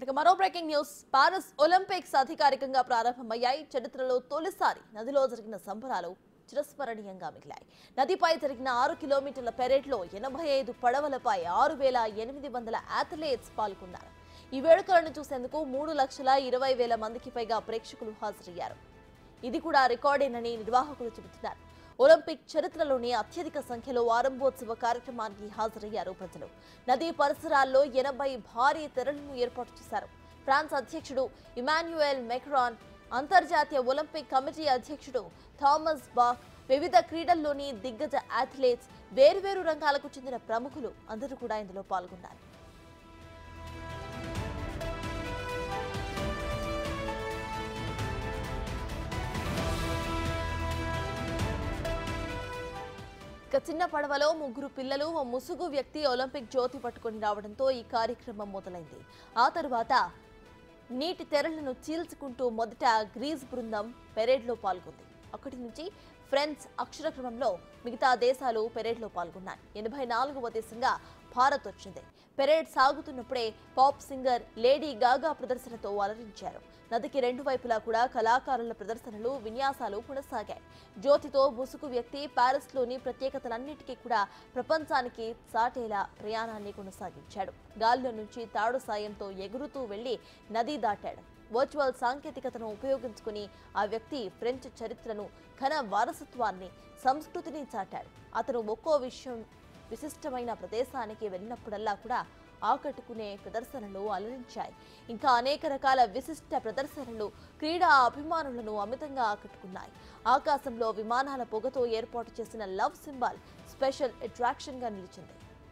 ఇక మరో breaking news Paris Olympics అధికారికంగా ప్రారంభమయ్యాయి చరిత్రలో తొలిసారి నదిలో జరిగిన సంబరాలు చిరస్మరణీయంగా మిగిలాయి నదిపై జరిగిన ఆరు కిలోమీటర్ల పెరేడ్లో ఎనభై ఐదు పడవలపై ఆరు వేల ఎనిమిది వందల అథ్లెట్స్ పాల్గొన్నారు ఈ వేడుకలను చూసేందుకు మూడు లక్షల ఇరవై వేల మందికి పైగా ప్రేక్షకులు హాజరయ్యారు ఇది కూడా రికార్డేనని నిర్వాహకులు చెబుతున్నారు ఒలింపిక్ చరిత్రలోనే అత్యధిక సంఖ్యలో ఆరంభోత్సవ కార్యక్రమానికి హాజరయ్యారు ప్రజలు నదీ పరిసరాల్లో ఎనభై భారీ తెరలను ఏర్పాటు చేశారు ఫ్రాన్స్ అధ్యక్షుడు ఇమాన్యుయల్ మెక్రాన్ అంతర్జాతీయ ఒలింపిక్ కమిటీ అధ్యక్షుడు థామస్ బాక్ వివిధ క్రీడల్లోని దిగ్గజ అథ్లెట్స్ వేర్వేరు రంగాలకు చెందిన ప్రముఖులు అందరూ కూడా ఇందులో పాల్గొన్నారు ఇక చిన్న పడవలో ముగ్గురు పిల్లలు ఓ ముసుగు వ్యక్తి ఒలింపిక్ జ్యోతి పట్టుకొని రావడంతో ఈ కార్యక్రమం మొదలైంది ఆ తరువాత నీటి తెరలను చీల్చుకుంటూ మొదట గ్రీస్ బృందం పెరేడ్లో పాల్గొంది అక్కడి నుంచి ఫ్రెండ్స్ అక్షరక్రమంలో మిగతా దేశాలు పెరేడ్లో పాల్గొన్నాయి ఎనభై నాలుగవ దేశంగా భారత్ వచ్చింది పెరేడ్ సాగుతున్నప్పుడే పాప్ సింగర్ లేడీ గాగా ప్రదర్శనతో అలరించారు నదికి రెండు వైపులా కూడా కళాకారుల ప్రదర్శనలు విన్యాసాలు కొనసాగాయి జ్యోతితో ముసుగు వ్యక్తి ప్యారిస్లోని ప్రత్యేకతలన్నిటికీ కూడా ప్రపంచానికి చాటేలా ప్రయాణాన్ని కొనసాగించాడు గాల్లో నుంచి తాడు సాయంతో ఎగురుతూ వెళ్లి నది దాటాడు వర్చువల్ సాంకేతికతను ఉపయోగించుకుని ఆ వ్యక్తి ఫ్రెంచ్ చరిత్రను ఘన వారసత్వాన్ని సంస్కృతిని చాటాడు అతను ఒక్కో విషయం విశిష్టమైన ప్రదేశానికి వెళ్ళినప్పుడల్లా కూడా ఆకట్టుకునే ప్రదర్శనలు అలరించాయి ఇంకా అనేక రకాల విశిష్ట ప్రదర్శనలు క్రీడా అభిమానులను అమితంగా ఆకట్టుకున్నాయి ఆకాశంలో విమానాల పొగతో ఏర్పాటు చేసిన లవ్ సింబల్ స్పెషల్ అట్రాక్షన్గా నిలిచింది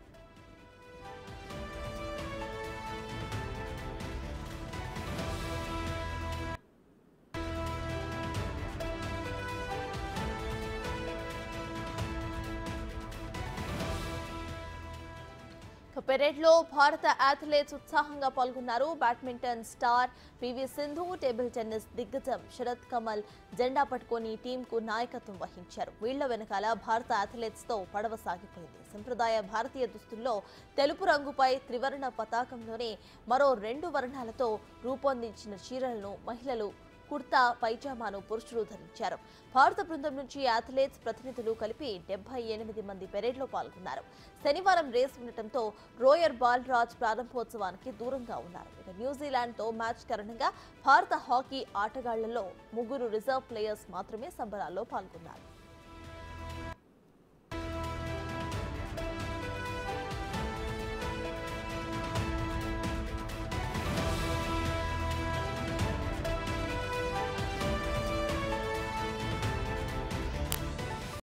ఇక పెరేడ్లో భారత అథ్లెట్స్ ఉత్సాహంగా పాల్గొన్నారు badminton star P V Sindhu table tennis దిగ్గజం శరత్ కమల్ జెండా పట్టుకొని టీంకు నాయకత్వం వహించారు వీళ్ల వెనకాల భారత అథ్లెట్స్ తో పడవ సాగిపోయింది సంప్రదాయ భారతీయ దుస్తుల్లో తెలుపు రంగుపై త్రివర్ణ పతాకంలోనే మరో రెండు వర్ణాలతో రూపొందించిన చీరలను మహిళలు కుర్తా పైజామాను పురుషులు ధరించారు భారత బృందం నుంచి అథ్లెట్స్ ప్రతినిధులు కలిపి డెబ్బై ఎనిమిది మంది పెరేడ్లో పాల్గొన్నారు శనివారం రేస్ ఉండటంతో రోయర్ బాలరాజ్ ప్రారంభోత్సవానికి దూరంగా ఉన్నారు ఇక న్యూజిలాండ్తో మ్యాచ్ కారణంగా భారత హాకీ ఆటగాళ్లలో ముగ్గురు రిజర్వ్ ప్లేయర్స్ మాత్రమే సంబరాల్లో పాల్గొన్నారు